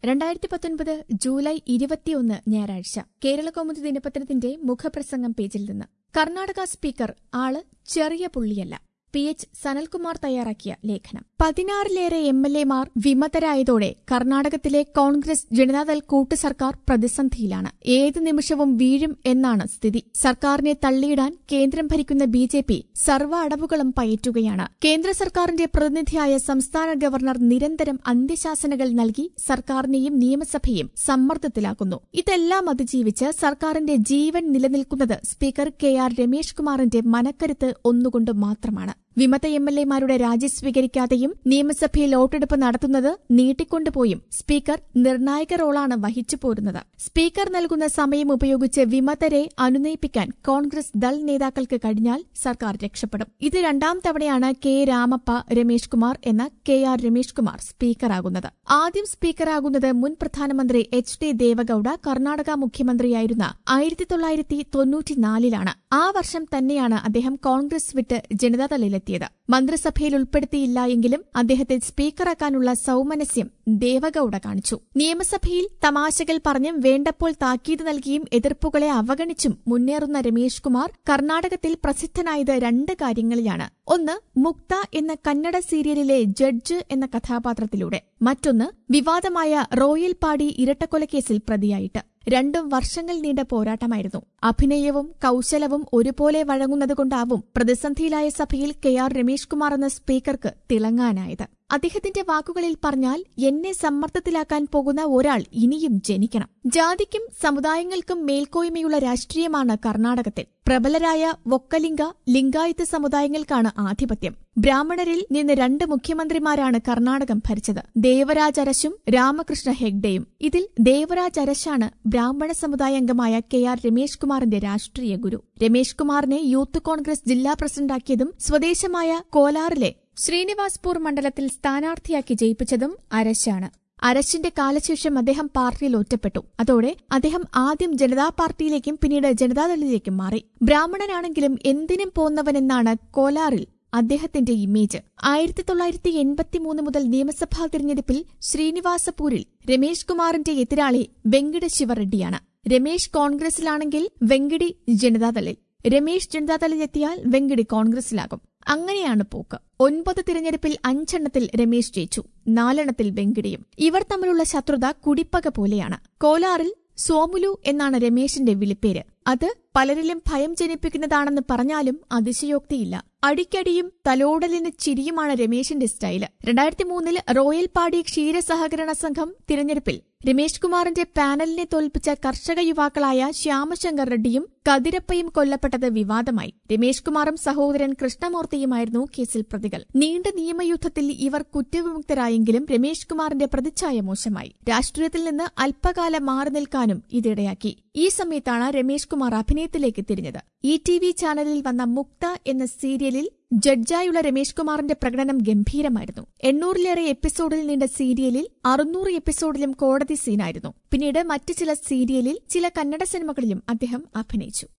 രണ്ടായിരത്തി പത്തൊൻപത് ജൂലൈ ഇരുപത്തിയൊന്ന് ഞായറാഴ്ച കേരളകൗമുദി ദിനപത്രത്തിന്റെ മുഖപ്രസംഗം പേജിൽ നിന്ന് കർണാടക സ്പീക്കർ ആള് ചെറിയ പുള്ളിയല്ല പി എച്ച് സനൽകുമാർ തയ്യാറാക്കിയ ലേഖനം പതിനാറിലേറെ എം എൽ എമാർ വിമതരായതോടെ കർണാടകത്തിലെ കോൺഗ്രസ് ജനതാദൾ കൂട്ടു സർക്കാർ പ്രതിസന്ധിയിലാണ് ഏത് നിമിഷവും വീഴും എന്നാണ് സ്ഥിതി സർക്കാരിനെ തള്ളിയിടാൻ കേന്ദ്രം ഭരിക്കുന്ന ബി ജെ പി സർവ്വ അടവുകളും പയറ്റുകയാണ് കേന്ദ്ര സർക്കാരിന്റെ പ്രതിനിധിയായ സംസ്ഥാന ഗവർണർ നിരന്തരം അന്ത്യശാസനകൾ നൽകി സർക്കാരിനെയും നിയമസഭയും സമ്മർദ്ദത്തിലാക്കുന്നു ഇതെല്ലാം അതിജീവിച്ച് സർക്കാരിന്റെ ജീവൻ നിലനിൽക്കുന്നത് സ്പീക്കർ കെ ആർ രമേഷ് കുമാറിന്റെ മനക്കരുത്ത് ഒന്നുകൊണ്ട് മാത്രമാണ് വിമത എം എൽ എമാരുടെ രാജി സ്വീകരിക്കാതെയും നിയമസഭയിൽ വോട്ടെടുപ്പ് നടത്തുന്നത് നീട്ടിക്കൊണ്ടുപോയും സ്പീക്കർ നിർണായക റോളാണ് വഹിച്ചു പോരുന്നത് സ്പീക്കർ നൽകുന്ന സമയം ഉപയോഗിച്ച് വിമതരെ അനുനയിപ്പിക്കാൻ കോൺഗ്രസ് ദൾ നേതാക്കൾക്ക് കഴിഞ്ഞാൽ സർക്കാർ രക്ഷപ്പെടും ഇത് രണ്ടാം തവണയാണ് കെ രാമപ്പ രമേഷ് കുമാർ എന്ന കെ ആർ രമേഷ് കുമാർ സ്പീക്കറാകുന്നത് ആദ്യം സ്പീക്കറാകുന്നത് മുൻ പ്രധാനമന്ത്രി എച്ച് ഡി ദേവഗൌഡ കർണാടക മുഖ്യമന്ത്രിയായിരുന്ന ആയിരത്തി തൊള്ളായിരത്തി തൊണ്ണൂറ്റിനാലിലാണ് ആ വർഷം തന്നെയാണ് അദ്ദേഹം കോൺഗ്രസ് വിട്ട് ജനതാദളിലെത്തിയത് മന്ത്രിസഭയിൽ ഉൾപ്പെടുത്തിയില്ല എങ്കിലും അദ്ദേഹത്തെ സ്പീക്കറാക്കാനുള്ള സൌമനസ്യം ദേവഗൌഡ കാണിച്ചു നിയമസഭയിൽ തമാശകൾ പറഞ്ഞും വേണ്ടപ്പോൾ താക്കീത് നൽകിയും എതിർപ്പുകളെ അവഗണിച്ചും മുന്നേറുന്ന രമേഷ് കുമാർ കർണാടകത്തിൽ പ്രസിദ്ധനായത് രണ്ട് കാര്യങ്ങളിലാണ് ഒന്ന് മുക്ത എന്ന കന്നഡ സീരിയലിലെ ജഡ്ജ് എന്ന കഥാപാത്രത്തിലൂടെ മറ്റൊന്ന് വിവാദമായ റോയൽ പാടി ഇരട്ടക്കൊലക്കേസിൽ പ്രതിയായിട്ട് രണ്ടും വർഷങ്ങൾ നീണ്ട പോരാട്ടമായിരുന്നു അഭിനയവും കൌശലവും ഒരുപോലെ വഴങ്ങുന്നതുകൊണ്ടാവും പ്രതിസന്ധിയിലായ സഭയിൽ കെ ആർ രമേഷ് കുമാർ എന്ന സ്പീക്കർക്ക് തിളങ്ങാനായത് അദ്ദേഹത്തിന്റെ വാക്കുകളിൽ പറഞ്ഞാൽ എന്നെ സമ്മർദ്ദത്തിലാക്കാൻ പോകുന്ന ഒരാൾ ഇനിയും ജനിക്കണം ജാതിക്കും സമുദായങ്ങൾക്കും മേൽക്കോയ്മയുള്ള രാഷ്ട്രീയമാണ് കർണാടകത്തിൽ പ്രബലരായ വൊക്കലിംഗ ലിംഗായത്ത് സമുദായങ്ങൾക്കാണ് ആധിപത്യം ബ്രാഹ്മണരിൽ നിന്ന് രണ്ട് മുഖ്യമന്ത്രിമാരാണ് കർണാടകം ഭരിച്ചത് ദേവരാജ് അരശും രാമകൃഷ്ണ ഹെഗ്ഡെയും ഇതിൽ ദേവരാജ് അരശാണ് ബ്രാഹ്മണ സമുദായ അംഗമായ കെ ആർ രമേഷ് കുമാറിന്റെ രാഷ്ട്രീയ ഗുരു രമേഷ് കുമാറിനെ യൂത്ത് കോൺഗ്രസ് ജില്ലാ പ്രസിഡന്റാക്കിയതും സ്വദേശമായ കോലാറിലെ ശ്രീനിവാസ്പൂർ മണ്ഡലത്തിൽ സ്ഥാനാർത്ഥിയാക്കി ജയിപ്പിച്ചതും അരശാണ് അരശിന്റെ കാലശേഷം അദ്ദേഹം പാർട്ടിയിൽ ഒറ്റപ്പെട്ടു അതോടെ അദ്ദേഹം ആദ്യം ജനതാ പാർട്ടിയിലേക്കും പിന്നീട് ജനതാദളിലേക്കും മാറി ബ്രാഹ്മണനാണെങ്കിലും എന്തിനും പോന്നവനെന്നാണ് കോലാറിൽ അദ്ദേഹത്തിന്റെ ഇമേജ് ആയിരത്തി തൊള്ളായിരത്തി എൺപത്തിമൂന്ന് മുതൽ നിയമസഭാ തിരഞ്ഞെടുപ്പിൽ ശ്രീനിവാസപൂരിൽ രമേഷ് കുമാറിന്റെ എതിരാളി വെങ്കിട ശിവറെഡ്ഡിയാണ് രമേഷ് കോൺഗ്രസിലാണെങ്കിൽ വെങ്കിടി ജനതാദളിൽ രമേഷ് ജനതാദളിലെത്തിയാൽ വെങ്കിടി കോൺഗ്രസിലാകും അങ്ങനെയാണ് പോക്ക് ഒൻപത് തിരഞ്ഞെടുപ്പിൽ അഞ്ചെണ്ണത്തിൽ രമേശ് ജയിച്ചു നാലെണ്ണത്തിൽ വെങ്കിടിയും ഇവർ തമ്മിലുള്ള ശത്രുത കുടിപ്പക പോലെയാണ് കോലാറിൽ സോമുലു എന്നാണ് രമേശിന്റെ വിളിപ്പേര് അത് പലരിലും ഭയം ജനിപ്പിക്കുന്നതാണെന്ന് പറഞ്ഞാലും അതിശയോക്തിയില്ല അടിക്കടിയും തലോടലിന് ചിരിയുമാണ് രമേശിന്റെ സ്റ്റൈല് രണ്ടായിരത്തി മൂന്നിൽ റോയൽ പാടി ക്ഷീര സഹകരണ സംഘം തിരഞ്ഞെടുപ്പിൽ രമേഷ് കുമാറിന്റെ പാനലിനെ തോൽപ്പിച്ച കർഷക യുവാക്കളായ ശ്യാമശങ്കർ റെഡ്ഡിയും കതിരപ്പയും കൊല്ലപ്പെട്ടത് വിവാദമായി രമേഷ് കുമാറും സഹോദരൻ കൃഷ്ണമൂർത്തിയുമായിരുന്നു കേസിൽ പ്രതികൾ നീണ്ട നിയമയുദ്ധത്തിൽ ഇവർ കുറ്റവിമുക്തരായെങ്കിലും രമേഷ് കുമാറിന്റെ പ്രതിച്ഛായ മോശമായി രാഷ്ട്രീയത്തിൽ നിന്ന് അല്പകാലം മാറി നിൽക്കാനും ഇതിടയാക്കി ഈ സമയത്താണ് രമേഷ് കുമാർ അഭിനയത്തിലേക്ക് തിരിഞ്ഞത് ഇ ടി വി ചാനലിൽ വന്ന മുക്ത എന്ന സീരിയലിൽ ജഡ്ജായുള്ള രമേഷ് കുമാറിന്റെ പ്രകടനം ഗംഭീരമായിരുന്നു എണ്ണൂറിലേറെ എപ്പിസോഡിൽ നീണ്ട സീരിയലിൽ അറുന്നൂറ് എപ്പിസോഡിലും കോടതി സീനായിരുന്നു പിന്നീട് മറ്റു ചില സീരിയലിൽ ചില കന്നഡ സിനിമകളിലും അദ്ദേഹം അഭിനയിച്ചു